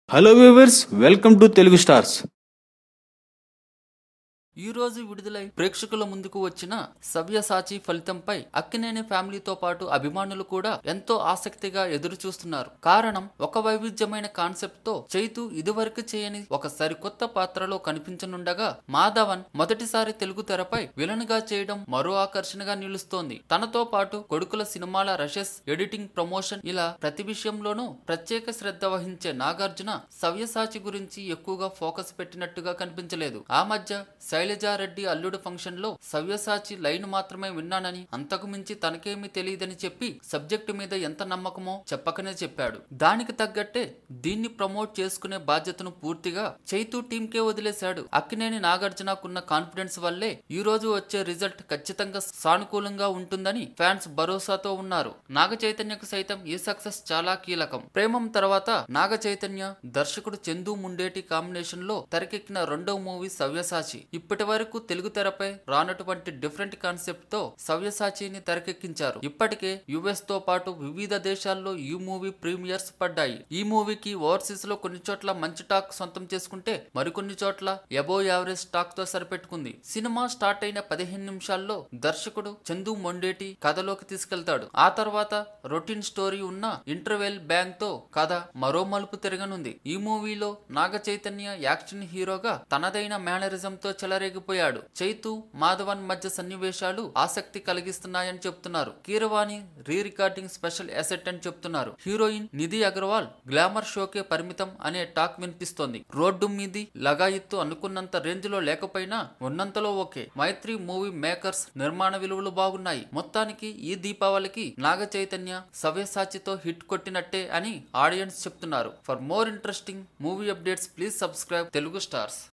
hello viewers welcome to Telugu stars ఈ రోజు విడుదలై ప్రేక్షకుల ముందుకు వచ్చిన సవ్యసాచి ఫలితంపై అక్కినేని ఫ్యామిలీతో పాటు అభిమానులు కూడా ఎంతో ఆసక్తిగా ఎదురు చూస్తున్నారు కారణం ఒక వైవిధ్యమైన కాన్సెప్ట్ తో చైతు ఇదివరకు చేయని ఒక సరికొత్త పాత్రలో కనిపించనుండగా మాధవన్ మొదటిసారి తెలుగు తెరపై విలన్ గా చేయడం మరో ఆకర్షణగా నిలుస్తోంది తనతో పాటు కొడుకుల సినిమాల రషెస్ ఎడిటింగ్ ప్రమోషన్ ఇలా ప్రతి విషయంలోనూ ప్రత్యేక శ్రద్ధ వహించే నాగార్జున సవ్యసాచి గురించి ఎక్కువగా ఫోకస్ పెట్టినట్టుగా కనిపించలేదు ఆ మధ్య శైలజారెడ్డి అల్లుడు ఫంక్షన్ లో సవ్యసాచి లైన్ మాత్రమే విన్నానని అంతకు మించి తనకేమీ తెలియదని చెప్పి సబ్జెక్టు మీద ఎంత నమ్మకమో చెప్పకనే చెప్పాడు దానికి తగ్గట్టే దీన్ని ప్రమోట్ చేసుకునే బాధ్యతను పూర్తిగా చైతూ టీంకే వదిలేశాడు అక్కినేని నాగార్జునకున్న కాన్ఫిడెన్స్ వల్లే ఈ రోజు వచ్చే రిజల్ట్ ఖచ్చితంగా సానుకూలంగా ఉంటుందని ఫ్యాన్స్ భరోసాతో ఉన్నారు నాగ చైతన్యకు సైతం ఈ సక్సెస్ చాలా కీలకం ప్రేమం తర్వాత నాగ చైతన్య దర్శకుడు చందు ముండేటి కాంబినేషన్ లో తెరకెక్కిన రెండో మూవీ సవ్యసాచి ఇప్పటి వరకు తెలుగు తెరపై రానటువంటి డిఫరెంట్ కాన్సెప్ట్ తో సవ్యసాచిని తెరకెక్కించారు ఇప్పటికే యుఎస్ తో పాటు వివిధ దేశాల్లో ఈ మూవీ ప్రీమియర్స్ పడ్డాయి ఈ మూవీకి ఓవర్సీస్ లో కొన్ని చోట్ల మంచి టాక్ సొంతం చేసుకుంటే మరికొన్ని చోట్ల ఎబో యావరేజ్ టాక్ తో సరిపెట్టుకుంది సినిమా స్టార్ట్ అయిన పదిహేను నిమిషాల్లో దర్శకుడు చందు మొండేటి కథలోకి తీసుకెళ్తాడు ఆ తర్వాత రొటీన్ స్టోరీ ఉన్న ఇంటర్వెల్ బ్యాంక్ తో కథ మరో మలుపు తిరగనుంది ఈ మూవీలో నాగ చైతన్య యాక్షన్ హీరోగా తనదైన మేనరిజం తో చెలరేగిపోయాడు చైతు మాధవన్ మధ్య సన్నివేశాలు ఆసక్తి కలిగిస్తున్నాయని చెప్తున్నారు Keeravani re recording special asset అని చెప్తున్నారు హీరోయిన్ నిధి అగర్వాల్ గ్లామర్ షోకే పరిమితం అనే టాక్ వినిపిస్తోంది రోడ్డు మీది లగాయిత్తు అనుకున్నంత రేంజ్ లో లేకపోయినా ఉన్నంతలో ఓకే మైత్రి మూవీ మేకర్స్ నిర్మాణ విలువలు బాగున్నాయి మొత్తానికి ఈ దీపావళికి నాగ చైతన్య సవ్యసాచితో హిట్ కొట్టినట్టే అని ఆడియన్స్ చెప్తున్నారు for more interesting movie updates please subscribe Telugu stars